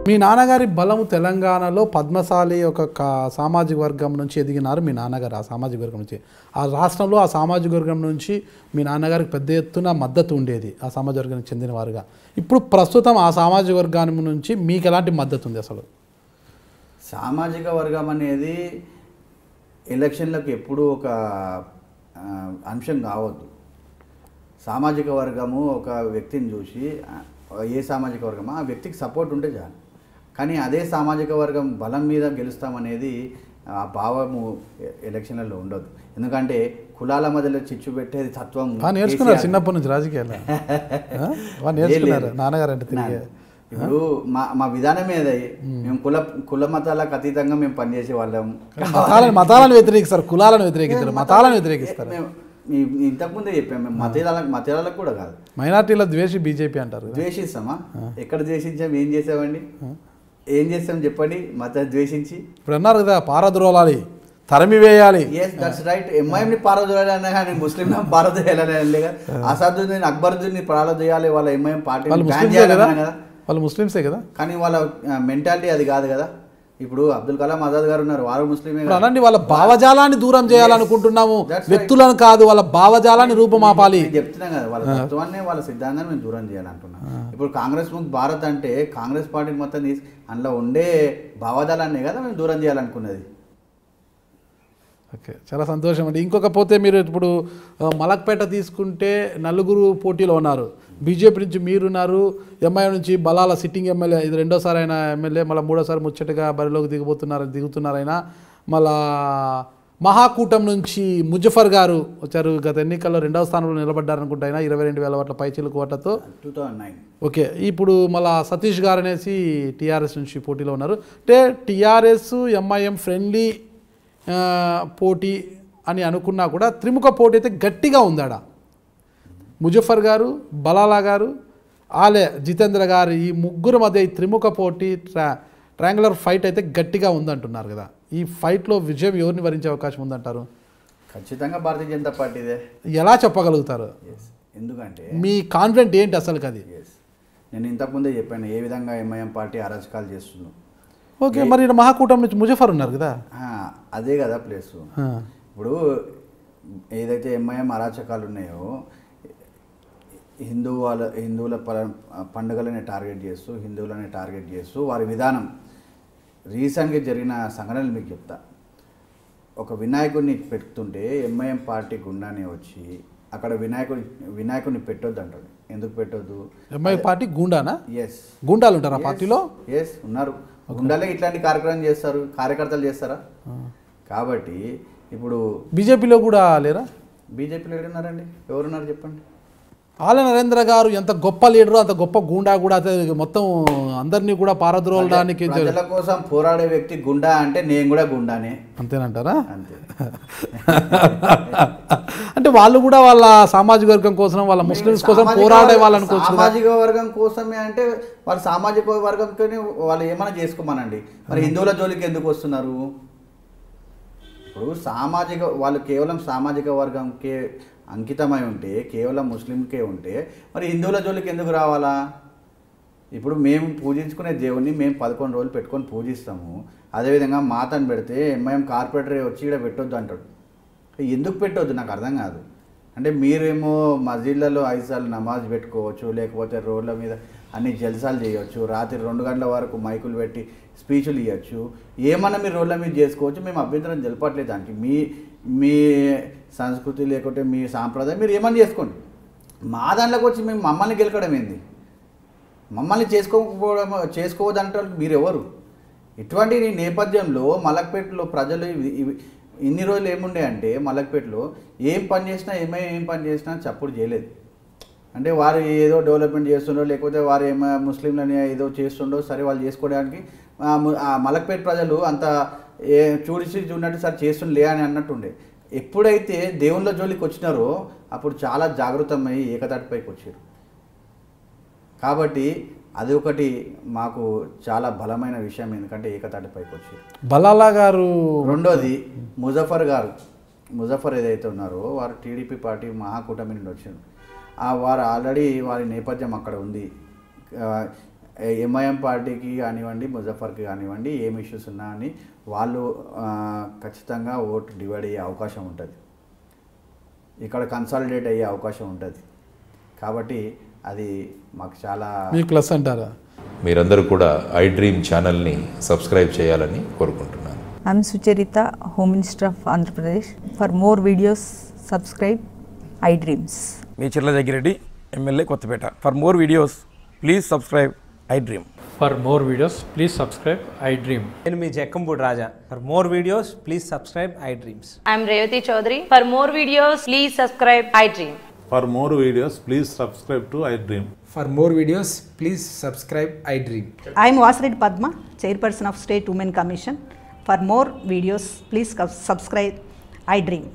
మీ నాన్నగారి బలము తెలంగాణలో పద్మశాలి ఒక కా- సామాజిక వర్గం నుంచి ఎదిగినారు మీ నాన్నగారు ఆ సామాజిక వర్గం నుంచి ఆ రాష్ట్రంలో ఆ సామాజిక వర్గం నుంచి మీ నాన్నగారికి పెద్ద ఎత్తున మద్దతు ఉండేది ఆ సామాజిక వర్గానికి చెందిన వారుగా ఇప్పుడు ప్రస్తుతం ఆ సామాజిక వర్గాన్ని నుంచి మీకు ఎలాంటి మద్దతు ఉంది అసలు సామాజిక వర్గం అనేది ఎలక్షన్లకు ఎప్పుడూ ఒక ఆ, అంశం కావద్దు సామాజిక వర్గము ఒక వ్యక్తిని చూసి ఆ, ఏ సామాజిక వర్గమో ఆ వ్యక్తికి సపోర్ట్ ఉంటే చాలు కానీ అదే సామాజిక వర్గం బలం మీద గెలుస్తామనేది ఆ భావము ఎ- ఎలక్షన్లలో ఉండదు ఎందుకంటే కులాల మధ్యలో చిచ్చు పెట్టేది తత్వం బాగా నేర్చుకున్నారు కేసీఆర్. చిన్నప్పటి నుంచి రాజకీయాలు ఆ? బాగా నేర్చుకున్నారు లేదు. నాన్నగారు అంటే తిరిగి ఇప్పుడు మా మా విధానమే అది మేము కుల కుల మతాలకు అతీతంగా మేము పనిచేసే వాళ్ళం మతాలను మతాలను వ్యతిరేకిస్తారు కులాలను వ్యతిరేకిస్తారు మతాలను వ్యతిరేకిస్తారు మేము ఈ- ఇంతకుముందే చెప్పాము మేము మతేదాలకు మతేదాలకు కూడా కాదు మైనార్టీల ద్వేషి బీజేపీ అంటారు కదా. ద్వేషిస్తామా ఎక్కడ ద్వేషించాం ఏం చేసామండి ఏం చేస్తాం చెప్పండి మత ద్వేషించి ఇప్పుడు అన్నారు కదా పారద్రోలాలి తరిమి వేయాలి ఎస్ దట్స్ రైట్ ఎంఐఎం ని పారదోయాలి అన్నా కానీ ముస్లిం పారదోయాలని అసదుద్దీన్ అక్బరుద్దీన్ పారదోయాలి వాళ్ళ ఎంఐఎం పార్టీ వాళ్ళు బ్యాన్ ముస్లింసే కదా చేయాలన్నా కదా వాళ్ళు ముస్లింసే కదా కానీ వాళ్ళ మెంటాలిటీ అది కాదు కదా ఇప్పుడు అబ్దుల్ కలాం ఆజాద్ గారు ఉన్నారు వారు ముస్లిమే ఇప్పుడు కదా. అలాంటి వాళ్ళ భావజాలాన్ని దూరం చేయాలనుకుంటున్నాము That's right. వ్యక్తులను కాదు వాళ్ళ భావజాలాన్ని రూపుమాపాలి నేను చెప్తున్నా కదా వాళ్ళ తత్వాన్ని వాళ్ళ సిద్ధాంతాన్ని మేము దూరం చేయాలంటున్నా ఇప్పుడు కాంగ్రెస్ ముక్త్ భారత్ అంటే కాంగ్రెస్ పార్టీని మొత్తం తీసి అందులో ఉండే భావజాలాన్నే కదా మేము దూరం చేయాలనుకున్నది ఓకే చాలా సంతోషం అండి ఇంకొక పోతే మీరు ఇప్పుడు ఆ, మలక్పేట తీసుకుంటే నలుగురు పోటీలో ఉన్నారు బీజేపీ నుంచి మీరున్నారు ఎంఐ నుంచి బలాల సిట్టింగ్ ఎమ్మెల్యే ఇది రెండోసారి అయిన ఎమ్మెల్యే మళ్ళీ మూడోసారి ముచ్చటగా బరిలోకి దిగబోతున్నారు దిగుతున్నారైనా మళ్ళా మహాకూటం నుంచి ముజఫర్ గారు వచ్చారు గత ఎన్నికల్లో రెండవ స్థానంలో నిలబడ్డారనుకుంటా ఆయన ఇరవై రెండు వేల ఓట్ల పైచీలకు ఓట్లతో టూ థౌజండ్ నైన్ ఓకే ఇప్పుడు మళ్ళా సతీష్ గారు అనేసి టీఆర్ఎస్ నుంచి పోటీలో ఉన్నారు అంటే టీఆర్ఎస్ ఎంఐఎం ఫ్రెండ్లీ ఆ, పోటీ అని అనుకున్నా కూడా త్రిముఖ పోటీ అయితే గట్టిగా ఉందాడ ముజఫర్ గారు బలాలా గారు ఆలే జితేంద్ర గారు ఈ ముగ్గురు మధ్య ఈ త్రిముఖ పోటీ ట్రా ట్రయాంగులర్ ఫైట్ అయితే గట్టిగా ఉందంటున్నారు కదా ఈ ఫైట్లో విజయం ఎవరిని వరించే అవకాశం ఉందంటారు ఖచ్చితంగా భారతీయ జనతా పార్టీదే ఎలా చెప్పగలుగుతారు ఎస్ ఎందుకంటే మీ కాన్ఫిడెంట్ ఏంటి అసలు అది ఎస్ నేను ఇంతకుముందే చెప్పాను ఏ విధంగా ఎంఐఎం పార్టీ అరాచకాలు చేస్తుందో ఓకే మరి ఈడ మహాకూటమి నుంచి ముజఫర్ ఉన్నారు కదా ఆ, అదే కదా ప్లేస్ ఆ. ఇప్పుడు ఏదైతే ఎంఐఎం అరాచకాలు ఉన్నాయో హిందూ వాళ్ళ హిందువుల ప- పండుగలని టార్గెట్ చేస్తూ హిందువులని టార్గెట్ చేస్తూ వారి విధానం రీసెంట్గా జరిగిన సంఘటనలు మీకు చెప్తా ఒక వినాయకుడిని పెడుతుంటే ఎంఐఎం పార్టీ గుండానే వచ్చి అక్కడ వినాయకుడి వినాయకుడిని పెట్టొద్దు అంటాడు ఎందుకు పెట్టొద్దు ఎంఐ పార్టీ గూండానా ఎస్ గూండాలు ఉంటారు ఆ పార్టీలో ఎస్ ఉన్నారు గుండాలే ఇట్లాంటి కార్యక్రమం చేస్తారు కార్యకర్తలు చేస్తారా కాబట్టి ఇప్పుడు బీజేపీలో కూడా లేరా బీజేపీలో ఎవరున్నారండి ఎవరున్నారు చెప్పండి ఆల నరేంద్ర గారు ఎంత గొప్ప లీడరు అంత గొప్ప గూండా కూడా అతను మొత్తం అందరినీ కూడా పారద్రోలడానికి ప్రజల కోసం పోరాడే వ్యక్తి గుండా అంటే నేను కూడా గుండానే అంతేనంటారా అంతే అంటే వాళ్ళు కూడా వాళ్ళ సామాజిక వర్గం కోసం వాళ్ళ ముస్లిమ్స్ కోసం సామాజిక పోరాడే వర్గం- వాళ్ళు అనుకోవచ్చు కదా. సామాజిక వర్గం కోసమే అంటే వాళ్ళ సామాజిక వర్గంతో వాళ్ళు ఏమైనా చేసుకోమనండి మరి హిందువుల జోలికి ఎందుకు వస్తున్నారు ఇప్పుడు సామాజిక వాళ్ళు కేవలం సామాజిక వర్గంకే అంకితమై ఉంటే కేవలం ముస్లింకే ఉంటే మరి హిందువుల జోలికి ఎందుకు రావాలా ఇప్పుడు మేము పూజించుకునే దేవుణ్ణి మేము పదకొండు రోజులు పెట్టుకొని పూజిస్తాము అదేవిధంగా మాతను పెడితే ఎంఐఎం కార్పొరేటర్ వచ్చి ఇక్కడ పెట్టొద్దు అంటాడు ఎందుకు పెట్టొద్దు నాకు అర్థం కాదు అంటే మీరేమో మస్జిద్లలో ఐదు సార్లు నమాజ్ పెట్టుకోవచ్చు లేకపోతే రోడ్ల మీద అన్ని జల్సాలు చేయవచ్చు రాత్రి రెండు గంటల వరకు మైకులు పెట్టి స్పీచ్లు ఇవ్వచ్చు ఏమన్నా మీరు రోడ్ల మీద చేసుకోవచ్చు మేము అభ్యంతరం తెలపట్లేదు దానికి మీ మీ సంస్కృతి లేకుంటే మీ సాంప్రదాయం మీరు ఏమన్నా చేసుకోండి మా దాంట్లోకి వచ్చి మేము మమ్మల్ని గెలకడం ఏంది మమ్మల్ని చేసుకోకపోవడం చేసుకోవద్దంటే మీరు ఎవరు ఇటువంటి నేపథ్యంలో మలక్పేటలో ప్రజలు ఇవి- ఇవి- ఇన్ని రోజులు ఏముండే అంటే మలక్పేటలో ఏం పని చేసినా ఏమై ఏం పని చేసినా చప్పుడు చేయలేదు అంటే వారు ఏదో డెవలప్మెంట్ చేస్తుండో లేకపోతే వారు ఏమో ముస్లింలని ఏదో చేస్తుండో సరే వాళ్ళు చేసుకోవడానికి ఆ ము- ఆ మలక్పేట ప్రజలు అంత ఏ చూడిసి చూడనట్టు సరే చేస్తుండే అని అన్నట్టుండే ఎప్పుడైతే దేవుళ్ళ జోలికి వచ్చినారో అప్పుడు చాలా జాగృతమై ఏకతాటిపైకి వచ్చారు కాబట్టి అది ఒకటి మాకు చాలా బలమైన విషయం ఎందుకంటే ఏకతాటిపైకి వచ్చారు బలాలా గారు రెండోది ముజఫర్ గారు ముజఫర్ ఏదైతే ఉన్నారో వారు టీడీపీ పార్టీ మహాకూటమి నుండి వచ్చారు ఆ వారు ఆల్రెడీ వారి నేపథ్యం అక్కడ ఉంది ఆ, ఎంఐఎం పార్టీకి కానివ్వండి ముజఫర్కి కానివ్వండి ఏం ఇష్యూస్ ఉన్నా అని వాళ్ళు ఆ, ఖచ్చితంగా ఓటు డివైడ్ అయ్యే అవకాశం ఉంటుంది ఇక్కడ కన్సాలిడేట్ అయ్యే అవకాశం ఉంటుంది కాబట్టి అది మాకు చాలా మీ ప్లస్ అంటారా మీరందరూ కూడా ఐ డ్రీమ్ ఛానల్ని సబ్స్క్రైబ్ చేయాలని కోరుకుంటున్నాను I'm Sucharita, Home Minister of Andhra Pradesh. For more videos, subscribe iDreams. మీ Chirla Jaggireddy MLA Kothapeta for more videos please subscribe iDream For more videos, please subscribe I Dream. నేను మీ Jakkampudi Raja for more videos please subscribe iDreams I'm Revati Chaudhary. For more videos, please subscribe iDream. For more videos, please subscribe to iDream. For more videos, please subscribe iDream. I am Vasireddy Padma, Chairperson of State Women Commission. For more videos, please subscribe iDream.